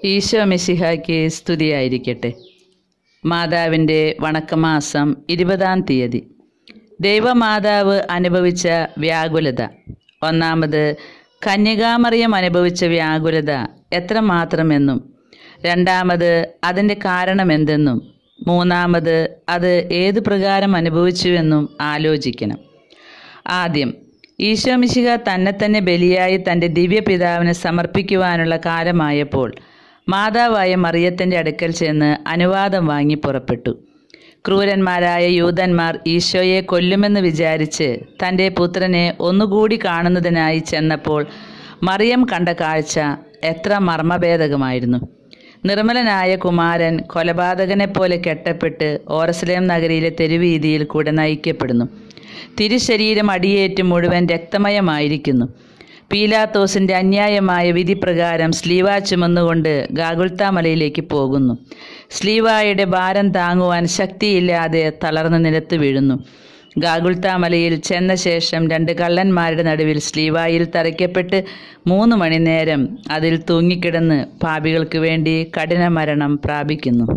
ഈശോ മിശിഹായ്ക്ക് സ്തുതിയായിരിക്കട്ടെ മാതാവിൻ്റെ വണക്കമാസം ഇരുപതാം തീയതി ദൈവമാതാവ് അനുഭവിച്ച വ്യാകുലത ഒന്നാമത് കന്യകാമറിയം അനുഭവിച്ച വ്യാകുലത എത്രമാത്രമെന്നും രണ്ടാമത് അതിൻ്റെ കാരണമെന്തെന്നും മൂന്നാമത് അത് ഏതു പ്രകാരം അനുഭവിച്ചുവെന്നും ആലോചിക്കണം ആദ്യം ഈശോമിശിക തന്നെ തന്നെ ബലിയായി തൻ്റെ ദിവ്യപിതാവിന് സമർപ്പിക്കുവാനുള്ള കാലമായപ്പോൾ മാതാവായ മറിയത്തിൻ്റെ അടുക്കൽ ചെന്ന് അനുവാദം വാങ്ങി പുറപ്പെട്ടു ക്രൂരന്മാരായ യൂതന്മാർ ഈശോയെ കൊല്ലുമെന്ന് വിചാരിച്ച് തൻ്റെ പുത്രനെ ഒന്നുകൂടി കാണുന്നതിനായി ചെന്നപ്പോൾ മറിയം കണ്ട കാഴ്ച എത്ര മർമ്മഭേദകമായിരുന്നു നിർമ്മലനായ കുമാരൻ കൊലപാതകനെപ്പോലെ കെട്ടപ്പെട്ട് ഓറസ്ലേം നഗരിയിലെ തെരുവീതിയിൽ കൂടെ നയിക്കപ്പെടുന്നു തിരുശരീരം അടിയേറ്റ് മുഴുവൻ രക്തമയമായിരിക്കുന്നു പീലാത്തോസിൻ്റെ അന്യായമായ വിധിപ്രകാരം സ്ലീവ ചുമന്നുകൊണ്ട് ഗാഗുൽത്താമലയിലേക്ക് പോകുന്നു സ്ലീവായുടെ ഭാരം താങ്ങുവാൻ ശക്തിയില്ലാതെ തളർന്ന് നിലത്ത് വീഴുന്നു ഗാഗുൽത്താമലയിൽ ചെന്ന ശേഷം രണ്ട് കള്ളന്മാരുടെ നടുവിൽ സ്ലീവായിൽ തറയ്ക്കപ്പെട്ട് മൂന്ന് മണിനേരം അതിൽ തൂങ്ങിക്കിടന്ന് പാപികൾക്ക് വേണ്ടി കഠിന മരണം പ്രാപിക്കുന്നു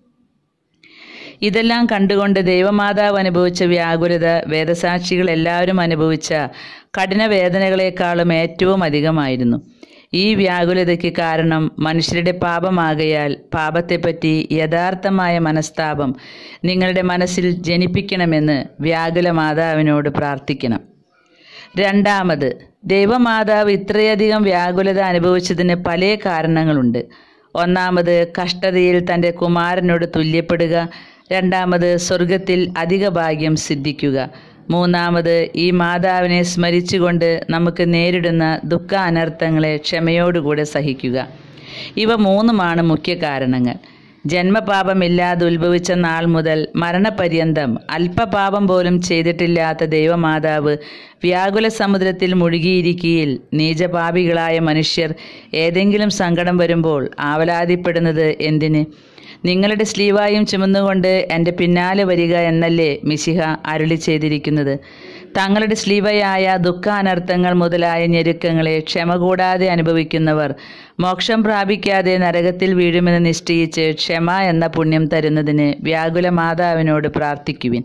ഇതെല്ലാം കണ്ടുകൊണ്ട് ദൈവമാതാവ് അനുഭവിച്ച വ്യാകുലത വേദസാക്ഷികൾ എല്ലാവരും അനുഭവിച്ച കഠിന വേദനകളെക്കാളും ഏറ്റവും അധികമായിരുന്നു ഈ വ്യാകുലതയ്ക്ക് കാരണം മനുഷ്യരുടെ പാപമാകയാൽ പാപത്തെപ്പറ്റി യഥാർത്ഥമായ മനസ്താപം നിങ്ങളുടെ മനസ്സിൽ ജനിപ്പിക്കണമെന്ന് വ്യാകുല മാതാവിനോട് പ്രാർത്ഥിക്കണം രണ്ടാമത് ദൈവമാതാവ് ഇത്രയധികം വ്യാകുലത അനുഭവിച്ചതിന് പല കാരണങ്ങളുണ്ട് ഒന്നാമത് കഷ്ടതയിൽ തൻ്റെ കുമാരനോട് തുല്യപ്പെടുക രണ്ടാമത് സ്വർഗത്തിൽ അധിക ഭാഗ്യം സിദ്ധിക്കുക മൂന്നാമത് ഈ മാതാവിനെ സ്മരിച്ചുകൊണ്ട് നമുക്ക് നേരിടുന്ന ദുഃഖ അനർത്ഥങ്ങളെ ക്ഷമയോടുകൂടെ സഹിക്കുക ഇവ മൂന്നുമാണ് മുഖ്യ കാരണങ്ങൾ ജന്മപാപമില്ലാതെ ഉത്ഭവിച്ച നാൾ മുതൽ മരണപര്യന്തം അല്പപാപം പോലും ചെയ്തിട്ടില്ലാത്ത ദൈവമാതാവ് വ്യാകുല സമുദ്രത്തിൽ മുഴുകിയിരിക്കയിൽ നീചപാപികളായ മനുഷ്യർ ഏതെങ്കിലും സങ്കടം വരുമ്പോൾ ആവലാതിപ്പെടുന്നത് എന്തിന് നിങ്ങളുടെ സ്ലീവായും ചുമന്നുകൊണ്ട് എൻ്റെ പിന്നാലെ വരിക എന്നല്ലേ മിശിഹ അരുളി ചെയ്തിരിക്കുന്നത് തങ്ങളുടെ സ്ലീവയായ ദുഃഖാനർത്ഥങ്ങൾ മുതലായ ഞെരുക്കങ്ങളെ ക്ഷമ കൂടാതെ അനുഭവിക്കുന്നവർ മോക്ഷം പ്രാപിക്കാതെ നരകത്തിൽ വീഴുമെന്ന് നിശ്ചയിച്ച് ക്ഷമ എന്ന പുണ്യം തരുന്നതിന് വ്യാകുല മാതാവിനോട് പ്രാർത്ഥിക്കുവിൻ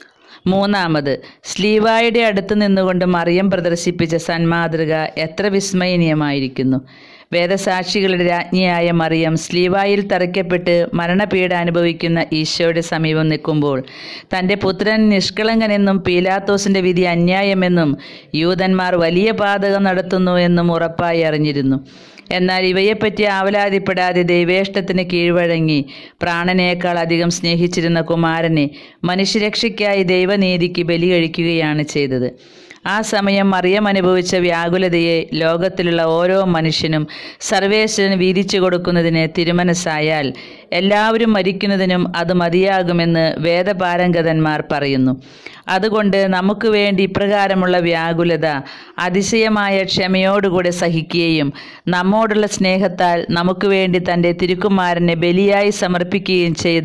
മൂന്നാമത് സ്ലീവായുടെ അടുത്ത് നിന്നുകൊണ്ട് മറിയം പ്രദർശിപ്പിച്ച സന്മാതൃക എത്ര വിസ്മയനീയമായിരിക്കുന്നു വേദസാക്ഷികളുടെ രാജ്ഞിയായ മറിയം സ്ലീവായിൽ തറയ്ക്കപ്പെട്ട് മരണപീഡ അനുഭവിക്കുന്ന ഈശോയുടെ സമീപം നിൽക്കുമ്പോൾ തൻ്റെ പുത്രൻ നിഷ്കളങ്കനെന്നും പീലാത്തോസിൻ്റെ വിധി അന്യായമെന്നും യൂതന്മാർ വലിയ പാതകം നടത്തുന്നു എന്നും ഉറപ്പായി അറിഞ്ഞിരുന്നു എന്നാൽ ഇവയെപ്പറ്റി ആവലാതിപ്പെടാതെ ദൈവേഷ്ടത്തിന് കീഴ്വഴങ്ങി പ്രാണനേക്കാൾ അധികം സ്നേഹിച്ചിരുന്ന കുമാരനെ മനുഷ്യരക്ഷയ്ക്കായി ദൈവനീതിക്ക് ബലി കഴിക്കുകയാണ് ചെയ്തത് ആ സമയം മറിയം അനുഭവിച്ച വ്യാകുലതയെ ലോകത്തിലുള്ള ഓരോ മനുഷ്യനും സർവേശ്വരന് വീതിച്ചു കൊടുക്കുന്നതിന് തിരുമനസ്സായാൽ എല്ലാവരും മരിക്കുന്നതിനും അത് മതിയാകുമെന്ന് വേദപാരംഗതന്മാർ പറയുന്നു അതുകൊണ്ട് നമുക്ക് വേണ്ടി ഇപ്രകാരമുള്ള വ്യാകുലത അതിശയമായ ക്ഷമയോടുകൂടെ സഹിക്കുകയും നമ്മോടുള്ള സ്നേഹത്താൽ നമുക്ക് വേണ്ടി തൻ്റെ തിരുക്കുമാരനെ ബലിയായി സമർപ്പിക്കുകയും ചെയ്ത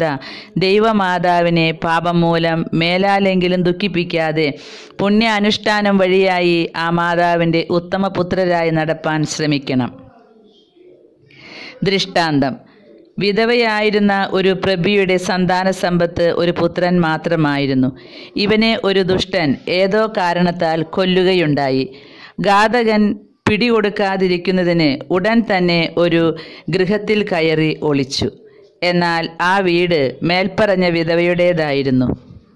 ദൈവമാതാവിനെ പാപം മൂലം മേലാലെങ്കിലും ദുഃഖിപ്പിക്കാതെ പുണ്യ അനുഷ്ഠാനം വഴിയായി ആ മാതാവിൻ്റെ ഉത്തമ പുത്രരായി നടപ്പാൻ ശ്രമിക്കണം ദൃഷ്ടാന്തം വിധവയായിരുന്ന ഒരു പ്രഭിയുടെ സന്താന സമ്പത്ത് ഒരു പുത്രൻ മാത്രമായിരുന്നു ഇവനെ ഒരു ദുഷ്ടൻ ഏതോ കാരണത്താൽ കൊല്ലുകയുണ്ടായി ഘാതകൻ പിടികൊടുക്കാതിരിക്കുന്നതിന് ഉടൻ തന്നെ ഒരു ഗൃഹത്തിൽ കയറി ഒളിച്ചു എന്നാൽ ആ വീട് മേൽപ്പറഞ്ഞ വിധവയുടേതായിരുന്നു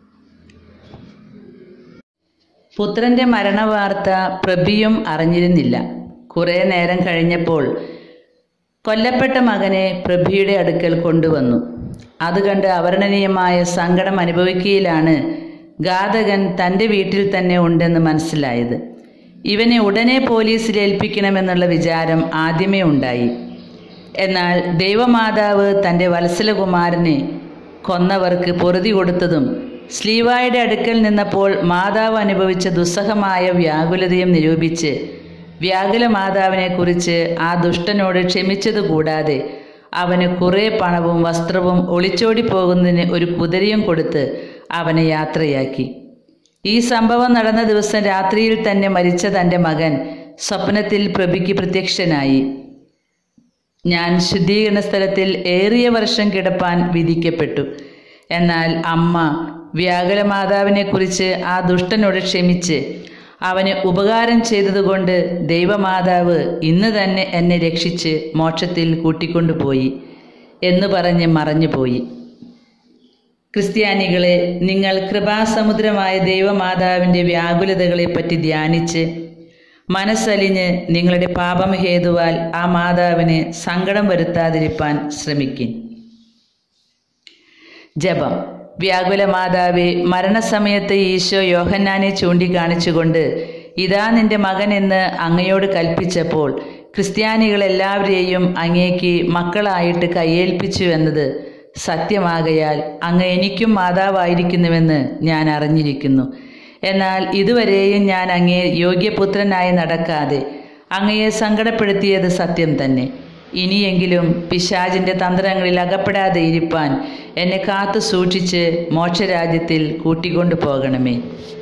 പുത്രന്റെ മരണവാർത്ത പ്രഭിയും അറിഞ്ഞിരുന്നില്ല കുറേ നേരം കഴിഞ്ഞപ്പോൾ കൊല്ലപ്പെട്ട മകനെ പ്രഭിയുടെ അടുക്കൽ കൊണ്ടുവന്നു അത് കണ്ട് അവർണനീയമായ സങ്കടം അനുഭവിക്കുകയിലാണ് ഘാതകൻ തൻ്റെ വീട്ടിൽ തന്നെ ഉണ്ടെന്ന് മനസ്സിലായത് ഇവനെ ഉടനെ പോലീസിൽ ഏൽപ്പിക്കണമെന്നുള്ള വിചാരം ആദ്യമേ ഉണ്ടായി എന്നാൽ ദൈവമാതാവ് തൻ്റെ വത്സലകുമാരനെ കൊന്നവർക്ക് പൊറുതി കൊടുത്തതും സ്ലീവായുടെ അടുക്കൽ നിന്നപ്പോൾ മാതാവ് അനുഭവിച്ച ദുസ്സഹമായ വ്യാകുലതയും നിരൂപിച്ച് വ്യാകുല മാതാവിനെക്കുറിച്ച് ആ ദുഷ്ടനോട് ക്ഷമിച്ചതുകൂടാതെ അവന് കുറേ പണവും വസ്ത്രവും ഒളിച്ചോടി പോകുന്നതിന് ഒരു കുതിരയും കൊടുത്ത് അവനെ യാത്രയാക്കി ഈ സംഭവം നടന്ന ദിവസം രാത്രിയിൽ തന്നെ മരിച്ച തൻ്റെ മകൻ സ്വപ്നത്തിൽ പ്രഭിക്ക് പ്രത്യക്ഷനായി ഞാൻ ശുദ്ധീകരണ സ്ഥലത്തിൽ ഏറിയ വർഷം കിടപ്പാൻ വിധിക്കപ്പെട്ടു എന്നാൽ അമ്മ വ്യാകുല മാതാവിനെക്കുറിച്ച് ആ ദുഷ്ടനോട് ക്ഷമിച്ച് അവന് ഉപകാരം ചെയ്തതുകൊണ്ട് ദൈവമാതാവ് ഇന്ന് തന്നെ എന്നെ രക്ഷിച്ച് മോക്ഷത്തിൽ കൂട്ടിക്കൊണ്ടുപോയി എന്ന് പറഞ്ഞ് മറഞ്ഞുപോയി ക്രിസ്ത്യാനികളെ നിങ്ങൾ കൃപാസമുദ്രമായ ദൈവമാതാവിൻ്റെ വ്യാകുലതകളെപ്പറ്റി ധ്യാനിച്ച് മനസ്സലിഞ്ഞ് നിങ്ങളുടെ പാപം ഹേതുവാൽ ആ മാതാവിന് സങ്കടം വരുത്താതിരിപ്പാൻ ശ്രമിക്കും ജപം വ്യാകുല മാതാവെ മരണസമയത്ത് ഈശോ യോഹന്നാനെ ചൂണ്ടിക്കാണിച്ചുകൊണ്ട് ഇതാ നിന്റെ മകൻ എന്ന് അങ്ങയോട് കൽപ്പിച്ചപ്പോൾ ക്രിസ്ത്യാനികളെല്ലാവരെയും അങ്ങേക്ക് മക്കളായിട്ട് കയ്യേൽപ്പിച്ചു എന്നത് സത്യമാകയാൽ അങ്ങ് എനിക്കും മാതാവായിരിക്കുന്നുവെന്ന് ഞാൻ അറിഞ്ഞിരിക്കുന്നു എന്നാൽ ഇതുവരെയും ഞാൻ അങ്ങേ യോഗ്യപുത്രനായി നടക്കാതെ അങ്ങയെ സങ്കടപ്പെടുത്തിയത് സത്യം തന്നെ ഇനിയെങ്കിലും പിശാചിൻ്റെ തന്ത്രങ്ങളിൽ അകപ്പെടാതെ ഇരിപ്പാൻ എന്നെ കാത്തു സൂക്ഷിച്ച് മോക്ഷരാജ്യത്തിൽ കൂട്ടിക്കൊണ്ടു പോകണമേ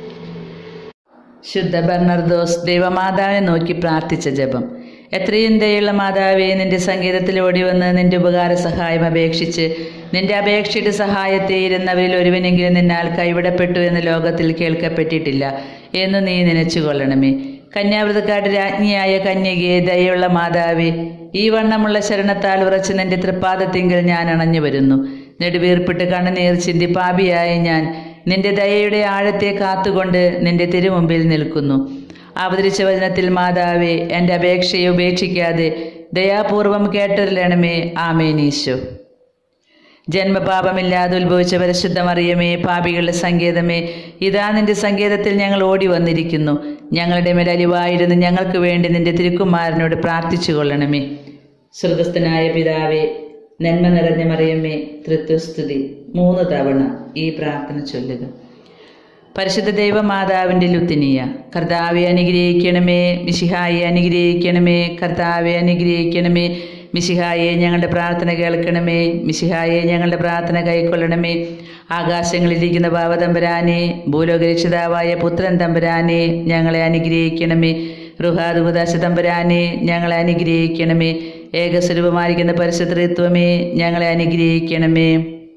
ശുദ്ധ ബർണർദോസ് ദൈവമാതാവിനെ നോക്കി പ്രാർത്ഥിച്ച ജപം എത്രയും ദയുള്ള മാതാവേ നിന്റെ സംഗീതത്തിൽ ഓടി വന്ന് നിന്റെ ഉപകാര സഹായം അപേക്ഷിച്ച് നിന്റെ അപേക്ഷയുടെ സഹായത്തെ ഇരുന്നവരിൽ ഒരുവനെങ്കിലും നിന്നാൽ കൈവിടപ്പെട്ടു എന്ന് ലോകത്തിൽ കേൾക്കപ്പെട്ടിട്ടില്ല എന്ന് നീ നനച്ചുകൊള്ളണമേ കന്യാവൃതക്കാട് രാജ്ഞിയായ കന്യകയെ ദയുള്ള മാതാവേ ഈ വണ്ണമുള്ള ശരണത്താൽ ഉറച്ച് നിന്റെ തൃപ്പാദത്തിങ്കിൽ ഞാൻ അണഞ്ഞു വരുന്നു നെടുവീർപ്പിട്ട് കണ്ണുനീർ ചിന്തി പാപിയായ ഞാൻ നിന്റെ ദയയുടെ ആഴത്തെ കാത്തുകൊണ്ട് നിന്റെ തിരുമുമ്പിൽ നിൽക്കുന്നു അവതരിച്ച വചനത്തിൽ മാതാവേ എൻ്റെ അപേക്ഷയെ ഉപേക്ഷിക്കാതെ ദയാപൂർവം കേട്ടറിയണമേ ആമേനീശോ ജന്മപാപമില്ലാതെ ഉത്ഭവിച്ച പരിശുദ്ധമറിയമേ പാപികളുടെ സങ്കേതമേ ഇതാ നിന്റെ സങ്കേതത്തിൽ ഞങ്ങൾ ഓടി വന്നിരിക്കുന്നു ഞങ്ങളുടെ മേൽ അലിവായിരുന്നു ഞങ്ങൾക്ക് വേണ്ടി നിന്റെ തിരുക്കുമാരനോട് പ്രാർത്ഥിച്ചു കൊള്ളണമേ സ്വർഗസ്ഥനായ പിതാവേ നന്മ നിറഞ്ഞ മറിയമ്മേ തൃത്വസ്തുതി മൂന്ന് തവണ ഈ പ്രാർത്ഥന ചൊല്ലുക പരിശുദ്ധ ദൈവമാതാവിൻ്റെ ലുത്തിനിയ കർത്താവെ അനുഗ്രഹിക്കണമേ മിശിഹായെ അനുഗ്രഹിക്കണമേ കർത്താവെ അനുഗ്രഹിക്കണമേ മിശിഹായെ ഞങ്ങളുടെ പ്രാർത്ഥന കേൾക്കണമേ മിശിഹായെ ഞങ്ങളുടെ പ്രാർത്ഥന കൈക്കൊള്ളണമേ ആകാശങ്ങളിലിരിക്കുന്ന ഭാവതമ്പരാനെ ഭൂലോകരക്ഷിതാവായ പുത്രൻ തമ്പരാനെ ഞങ്ങളെ അനുഗ്രഹിക്കണമേ റുഹാദുപദാശ തമ്പരാനെ ഞങ്ങളെ അനുഗ്രഹിക്കണമേ ഏകസ്വരൂപമായിരിക്കുന്ന പരിശുദ്ധത്വമേ ഞങ്ങളെ അനുഗ്രഹിക്കണമേ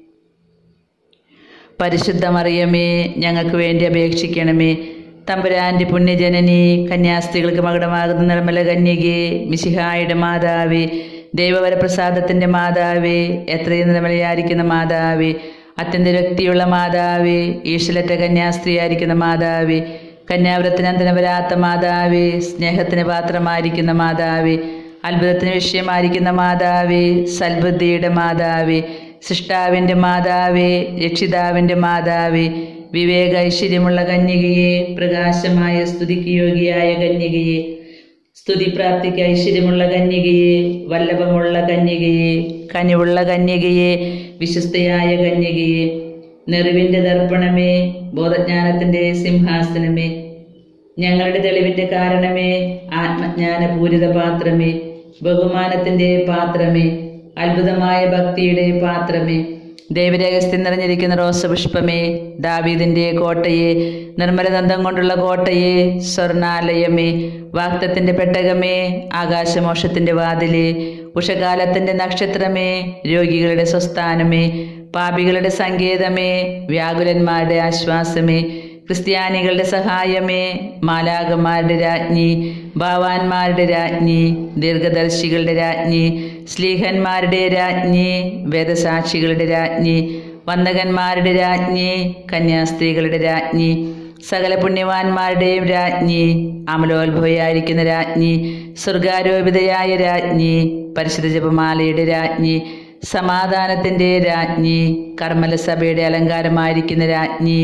പരിശുദ്ധ മറിയമേ ഞങ്ങൾക്ക് വേണ്ടി അപേക്ഷിക്കണമേ തമ്പുരാൻ്റെ പുണ്യജനനി കന്യാസ്ത്രീകൾക്ക് മകുടമാകുന്ന നിർമ്മല കന്യകേ മിശിഹായുടെ മാതാവേ ദൈവവരപ്രസാദത്തിൻ്റെ മാതാവേ എത്രയും നിർമ്മലയായിരിക്കുന്ന മാതാവേ അത്യന്ത വ്യക്തിയുള്ള മാതാവേ ഈശ്വലറ്റ കന്യാസ്ത്രീയായിരിക്കുന്ന മാതാവേ കന്യാവ്രത്തിന് അന്തരം വരാത്ത മാതാവേ സ്നേഹത്തിന് പാത്രമായിരിക്കുന്ന മാതാവേ അത്ഭുതത്തിന് വിഷയമായിരിക്കുന്ന മാതാവേ സൽബുദ്ധിയുടെ മാതാവേ സൃഷ്ടാവിൻ്റെ മാതാവേ രക്ഷിതാവിൻ്റെ മാതാവേ വിവേക ഐശ്വര്യമുള്ള കന്യകയെ പ്രകാശമായ സ്തുതിക്ക് യോഗ്യയായ കന്യകയെ സ്തുതി പ്രാപ്തിക്ക് ഐശ്വര്യമുള്ള കന്യകയെ വല്ലഭമുള്ള കന്യകയെ കനിവുള്ള കന്യകയെ വിശ്വസ്തയായ കന്യകയെ നെറിവിൻ്റെ ദർപ്പണമേ ബോധജ്ഞാനത്തിൻ്റെ സിംഹാസനമേ ഞങ്ങളുടെ തെളിവിന്റെ കാരണമേ ആത്മജ്ഞാനപൂരിത പാത്രമേ ബഹുമാനത്തിന്റെ പാത്രമേ അത്ഭുതമായ ഭക്തിയുടെ പാത്രമേ ദൈവരഹസ്യം നിറഞ്ഞിരിക്കുന്ന റോസപുഷ്പമേ ദാവീദിന്റെ കോട്ടയെ നിർമ്മലദന്തം കൊണ്ടുള്ള കോട്ടയെ സ്വർണാലയമേ വാക്തത്തിന്റെ പെട്ടകമേ ആകാശമോഷത്തിന്റെ വാതിലെ ഉഷകാലത്തിന്റെ നക്ഷത്രമേ രോഗികളുടെ സ്വസ്ഥാനമേ പാപികളുടെ സങ്കേതമേ വ്യാകുലന്മാരുടെ ആശ്വാസമേ ക്രിസ്ത്യാനികളുടെ സഹായമേ മാലാകന്മാരുടെ രാജ്ഞി ഭാവാന്മാരുടെ രാജ്ഞി ദീർഘദർശികളുടെ രാജ്ഞി സ്ലീഹന്മാരുടെ രാജ്ഞി വേദസാക്ഷികളുടെ രാജ്ഞി വന്ദകന്മാരുടെ രാജ്ഞി കന്യാസ്ത്രീകളുടെ രാജ്ഞി സകല പുണ്യവാന്മാരുടെയും രാജ്ഞി അമലോത്ഭവയായിരിക്കുന്ന രാജ്ഞി സ്വർഗാരോപിതയായ രാജ്ഞി പരിശുദ്ധ ജപമാലയുടെ രാജ്ഞി സമാധാനത്തിൻ്റെ രാജ്ഞി കർമ്മലസഭയുടെ അലങ്കാരമായിരിക്കുന്ന രാജ്ഞി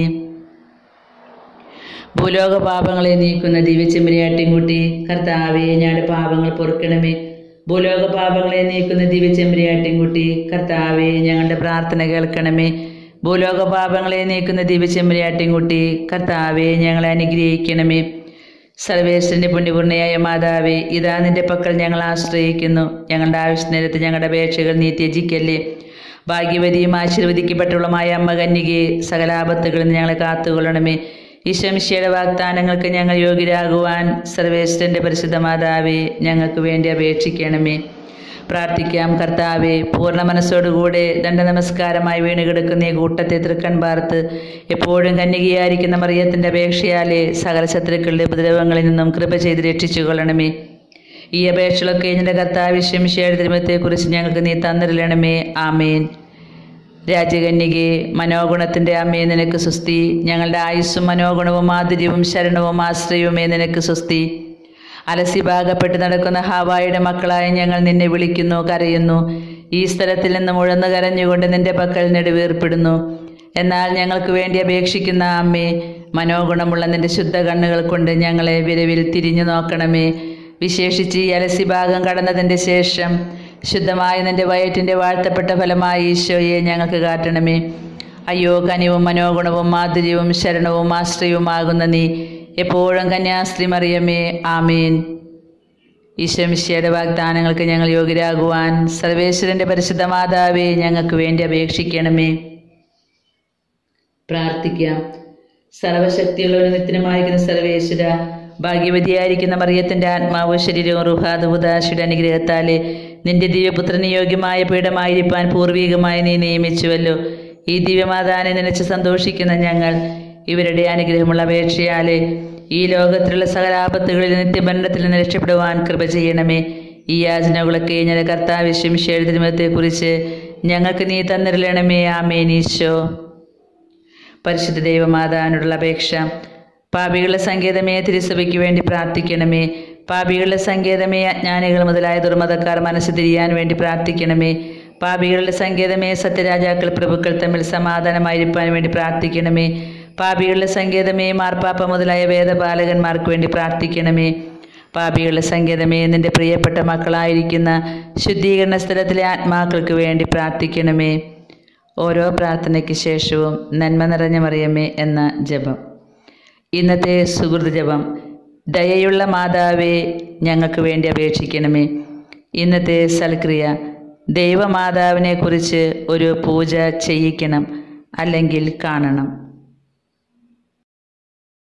ഭൂലോക പാപങ്ങളെ നീക്കുന്ന ദിവ്യചെമ്പരിയാട്ടിൻകുട്ടി കർത്താവെ ഞങ്ങളുടെ പാപങ്ങൾ പൊറുക്കണമേ ഭൂലോക പാപങ്ങളെ നീക്കുന്ന ദിവ്യചെമ്പരിയാട്ടിൻകുട്ടി കർത്താവെ ഞങ്ങളുടെ പ്രാർത്ഥന കേൾക്കണമേ ഭൂലോക പാപങ്ങളെ നീക്കുന്ന ദിവ്യചെമ്പരിയാട്ടിൻകുട്ടി കർത്താവെ ഞങ്ങളെ അനുഗ്രഹിക്കണമേ സർവേശ്വരന്റെ പുണ്യപൂർണ്ണയായ മാതാവേ ഇതാ നിന്റെ പക്കൽ ഞങ്ങൾ ആശ്രയിക്കുന്നു ഞങ്ങളുടെ ആവശ്യ നേരത്ത് ഞങ്ങളുടെ അപേക്ഷകൾ നീ ത്യജിക്കല്ലേ ഭാഗ്യവതിയും ആശീർവദിക്കപ്പെട്ടുള്ളമായ അമ്മ കന്യകയെ സകലാപത്തുകളിൽ നിന്ന് ഞങ്ങളെ കാത്തുകൊള്ളണമേ ഈശംശയുടെ വാഗ്ദാനങ്ങൾക്ക് ഞങ്ങൾ യോഗ്യരാകുവാൻ സർവേശ്വരന്റെ പരിശുദ്ധ മാതാവേ ഞങ്ങൾക്ക് വേണ്ടി അപേക്ഷിക്കണമേ പ്രാർത്ഥിക്കാം കർത്താവെ പൂർണ്ണ മനസ്സോടുകൂടെ ദണ്ഡനമസ്കാരമായി വീണ് കിടക്കുന്ന ഈ കൂട്ടത്തെ തൃക്കൺ പാർത്ത് എപ്പോഴും കന്യകയായിരിക്കുന്ന മറിയത്തിൻ്റെ അപേക്ഷയാലെ സകല ശത്രുക്കളുടെ ഉപദ്രവങ്ങളിൽ നിന്നും കൃപ ചെയ്ത് രക്ഷിച്ചു കൊള്ളണമേ ഈ അപേക്ഷകളൊക്കെ എൻ്റെ കർത്താവ് ശംശയുടെ തിരുമത്തെക്കുറിച്ച് ഞങ്ങൾക്ക് നീ തന്നിരളണമേ ആമേൻ രാജകന്യകെ മനോഗുണത്തിൻ്റെ അമ്മയെ നിനക്ക് സുസ്തി ഞങ്ങളുടെ ആയുസ്സും മനോഗുണവും മാധുര്യവും ശരണവും ആശ്രയവുമേ നിനക്ക് സുസ്തി അലസി ഭാഗപ്പെട്ട് നടക്കുന്ന ഹാവായുടെ മക്കളായ ഞങ്ങൾ നിന്നെ വിളിക്കുന്നു കരയുന്നു ഈ സ്ഥലത്തിൽ നിന്ന് മുഴന്നു കരഞ്ഞുകൊണ്ട് നിന്റെ പക്കൽ നെടുവീർപ്പെടുന്നു എന്നാൽ ഞങ്ങൾക്ക് വേണ്ടി അപേക്ഷിക്കുന്ന അമ്മേ മനോഗുണമുള്ള നിന്റെ ശുദ്ധ കണ്ണുകൾ കൊണ്ട് ഞങ്ങളെ വിരവിൽ തിരിഞ്ഞു നോക്കണമേ വിശേഷിച്ച് ഈ അലസി ഭാഗം കടന്നതിൻ്റെ ശേഷം ശുദ്ധമായ നിന്റെ വയറ്റിൻ്റെ വാഴ്ത്തപ്പെട്ട ഫലമായ ഈശോയെ ഞങ്ങൾക്ക് കാട്ടണമേ അയ്യോ കനിവും മനോഗുണവും മാധുര്യവും ശരണവും ആശ്രയവുമാകുന്ന നീ എപ്പോഴും കന്യാസ്ത്രീ മറിയമേ ആമീൻ ഈശോമിശിയുടെ വാഗ്ദാനങ്ങൾക്ക് ഞങ്ങൾ യോഗ്യരാകുവാൻ സർവേശ്വരൻ്റെ പരിശുദ്ധ മാതാവേ ഞങ്ങൾക്ക് വേണ്ടി അപേക്ഷിക്കണമേ പ്രാർത്ഥിക്കാം സർവശക്തിയുള്ള നിത്യമായിരിക്കുന്ന സർവേശ്വര ഭാഗ്യവതിയായിരിക്കുന്ന മറിയത്തിന്റെ ആത്മാവ് ശരീരവും റുഹാദുദാശിയുടെ അനുഗ്രഹത്താലെ നിന്റെ ദിവ്യപുത്രന് യോഗ്യമായ പീഠമായിരിക്കാൻ പൂർവികമായി നീ നിയമിച്ചുവല്ലോ ഈ ദിവ്യമാതാനെ നനച്ച് സന്തോഷിക്കുന്ന ഞങ്ങൾ ഇവരുടെ അനുഗ്രഹമുള്ള അപേക്ഷയാലെ ഈ ലോകത്തിലുള്ള സകലാപത്തുകളിൽ നിത്യബന്ധത്തിൽ നിന്ന് രക്ഷപ്പെടുവാൻ കൃപ ചെയ്യണമേ ഈ യാചനകളൊക്കെ ഞങ്ങളുടെ കർത്താവ് ശംശേരതിരുമത്തെക്കുറിച്ച് ഞങ്ങൾക്ക് നീ തന്നിരളണമേ ആമേനീശോ പരിശുദ്ധ ദൈവമാതാവിനോടുള്ള അപേക്ഷ പാപികളുടെ സങ്കേതമേ തിരുസഭയ്ക്ക് വേണ്ടി പ്രാർത്ഥിക്കണമേ പാപികളുടെ സങ്കേതമേ അജ്ഞാനികൾ മുതലായ ദുർമതക്കാർ മനസ്സ് തിരിയാൻ വേണ്ടി പ്രാർത്ഥിക്കണമേ പാപികളുടെ സങ്കേതമേ സത്യരാജാക്കൾ പ്രഭുക്കൾ തമ്മിൽ സമാധാനമായിരിക്കാൻ വേണ്ടി പ്രാർത്ഥിക്കണമേ പാപികളുടെ സങ്കേതമേ മാർപ്പാപ്പ മുതലായ വേദപാലകന്മാർക്ക് വേണ്ടി പ്രാർത്ഥിക്കണമേ പാപികളുടെ സങ്കേതമേ നിന്റെ പ്രിയപ്പെട്ട മക്കളായിരിക്കുന്ന ശുദ്ധീകരണ സ്ഥലത്തിലെ ആത്മാക്കൾക്ക് വേണ്ടി പ്രാർത്ഥിക്കണമേ ഓരോ പ്രാർത്ഥനയ്ക്ക് ശേഷവും നന്മ നിറഞ്ഞ മറിയമേ എന്ന ജപം ഇന്നത്തെ സുഹൃത് ജപം ദയയുള്ള മാതാവേ ഞങ്ങൾക്ക് വേണ്ടി അപേക്ഷിക്കണമേ ഇന്നത്തെ സൽക്രിയ ദൈവമാതാവിനെ കുറിച്ച് ഒരു പൂജ ചെയ്യിക്കണം അല്ലെങ്കിൽ കാണണം